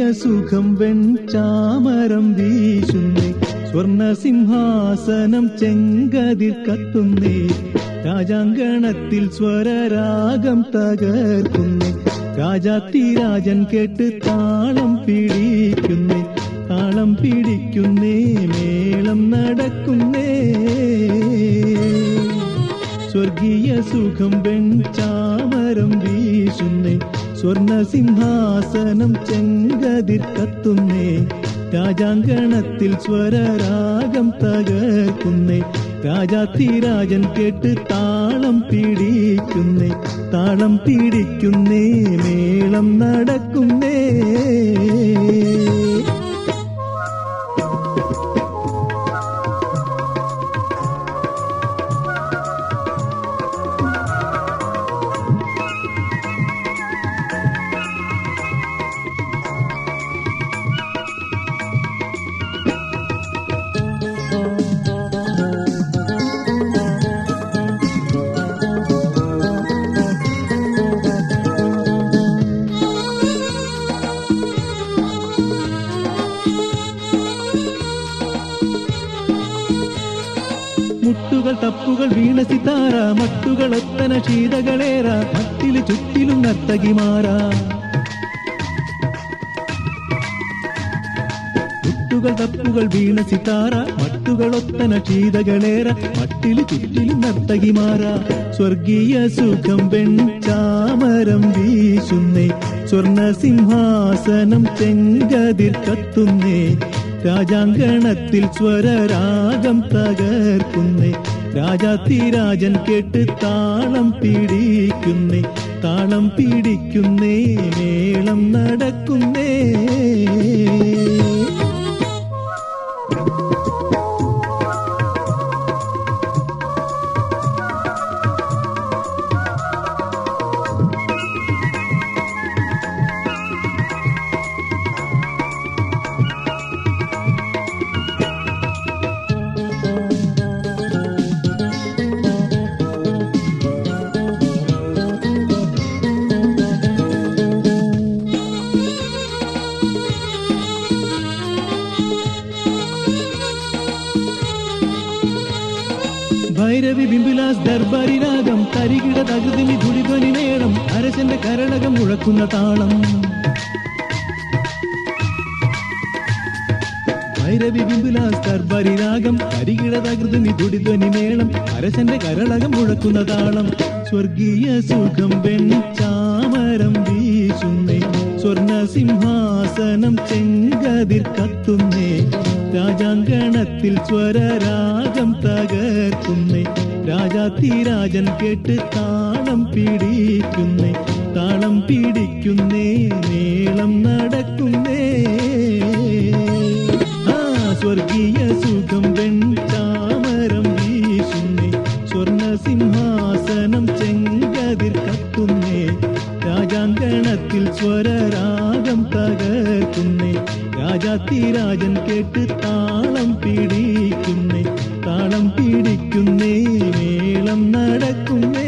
സുഖം വെൺചാമരം വീശുന്നേ സ്വർണ സിംഹാസനം ചെങ്കതിർ കത്തുന്നേ രാജാങ്കണത്തിൽ സ്വരരാഗം തകർക്കുന്നേ രാജാത്തിരാജൻ കേട്ട് താളം പിടിക്കുന്നേ താളം പിടിക്കുന്നേ മേളം നടക്കുന്നേ സ്വർഗീയ സുഖം വെൺചാമരം വീശുന്നേ സ്വർണ സിംഹാസനം ചെങ്കതിർ കത്തുന്നേ രാജാങ്കണത്തിൽ സ്വരരാഗം തകർക്കുന്നേ രാജാത്തിരാജൻ കേട്ട് താളം പിടിക്കുന്നേ താളം പിടിക്കുന്നേ മേളം നടക്കുന്നേ മുട്ടുകൾ തപ്പുകൾ വീണ സിതാര മട്ടുകൾ ഒത്തന ശീതകളേറ മട്ടില് ചുറ്റിലും നർത്തകിമാറാ മുട്ടുകൾ തപ്പുകൾ വീണ സിതാര മട്ടുകൾ ഒത്തന ശീതകളേറ മട്ടില് ചുറ്റിലും നർത്തകിമാറ സ്വർഗീയ സുഖം വെൺചാമരം വീശുന്നേ സ്വർണ സിംഹാസനം ചെങ്കതിർ കത്തുന്നേ രാജാങ്കണത്തിൽ സ്വരരാഗം തകർക്കുന്നേ രാജാത്തിരാജൻ കേട്ട് താളം പിടിക്കുന്നേ താളം പിടിക്കുന്നേ മേളം നടക്കുന്നേ ഭൈരവി ബിംബുലാസ് ദർബാരി രാഗം തരികിട തകൃതിമി ധുളിധ്വനി നേടം അരശന്റെ കരളകം മുഴക്കുന്ന താളം ഭൈരവി ബിംബുലാസ് ദർബാരി രാഗം തരികിട തകൃതിമി ധുളിധ്വനി മേളം അരശന്റെ കരളകം മുഴക്കുന്ന താളം സ്വർഗീയ സുഖം വെൺചാമരം വീശുന്നേ സ്വർണ സിംഹാസനം ചെങ്കതിർ കത്തുന്നേ രാജാങ്കണത്തിൽ സ്വരരാഗം തകർക്കുന്നേ രാജാത്തിരാജൻ കേട്ട് താളം പിടിക്കുന്നേ താളം പിടിക്കുന്നേ മേളം നടക്കുന്നേ ആ സ്വർഗീയ സുഖം വെൺചാമരം വീശുന്നേ സ്വർണ സിംഹാസനം ചെങ്കതിർ കത്തുന്നേ രാജാങ്കണത്തിൽ സ്വരരാഗം തകർക്കുന്നേ രാജാത്തിരാജൻ കേട്ട് താളം പിടിക്കുന്നേ താളം പിടിക്കുന്നേ മേളം നടക്കുന്നേ